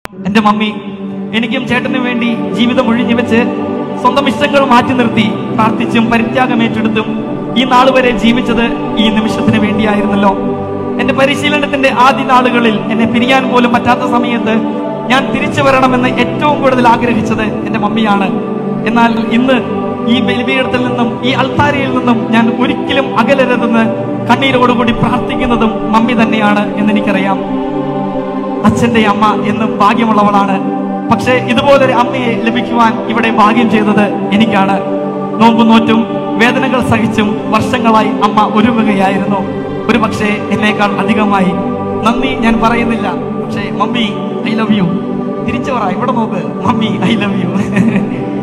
എന്റെ മമ്മി എനിക്കും ചേട്ടനും വേണ്ടി ജീവിതം ഒഴിഞ്ഞു വെച്ച് സ്വന്തം ഇഷ്ടങ്ങൾ മാറ്റി നിർത്തി പ്രാർത്ഥിച്ചും പരിത്യാഗം ഏറ്റെടുത്തും ഈ നാൾ വരെ ജീവിച്ചത് ഈ നിമിഷത്തിന് വേണ്ടിയായിരുന്നല്ലോ എന്റെ പരിശീലനത്തിന്റെ ആദ്യ നാളുകളിൽ എന്നെ പിരിയാൻ പോലും പറ്റാത്ത സമയത്ത് ഞാൻ തിരിച്ചു വരണമെന്ന് ഏറ്റവും കൂടുതൽ ആഗ്രഹിച്ചത് എന്റെ മമ്മിയാണ് എന്നാൽ ഇന്ന് ഈ ബലിപീഠത്തിൽ നിന്നും ഈ അൾത്താരയിൽ നിന്നും ഞാൻ ഒരിക്കലും അകലരുതെന്ന് കണ്ണീരോടുകൂടി പ്രാർത്ഥിക്കുന്നതും മമ്മി തന്നെയാണ് എന്നെനിക്കറിയാം അച്ഛന്റെ അമ്മ എന്നും ഭാഗ്യമുള്ളവളാണ് പക്ഷേ ഇതുപോലൊരു അമ്മയെ ലഭിക്കുവാൻ ഇവിടെ ഭാഗ്യം ചെയ്തത് എനിക്കാണ് നോമ്പും നോറ്റും വേദനകൾ സഹിച്ചും വർഷങ്ങളായി അമ്മ ഒരുങ്ങുകയായിരുന്നു ഒരു പക്ഷേ എന്നേക്കാൾ അധികമായി നന്ദി ഞാൻ പറയുന്നില്ല പക്ഷേ മമ്മി ഐ ലവ് യു തിരിച്ചു പറ ഇവിടെ നോക്ക് മമ്മി ഐ ലവ് യു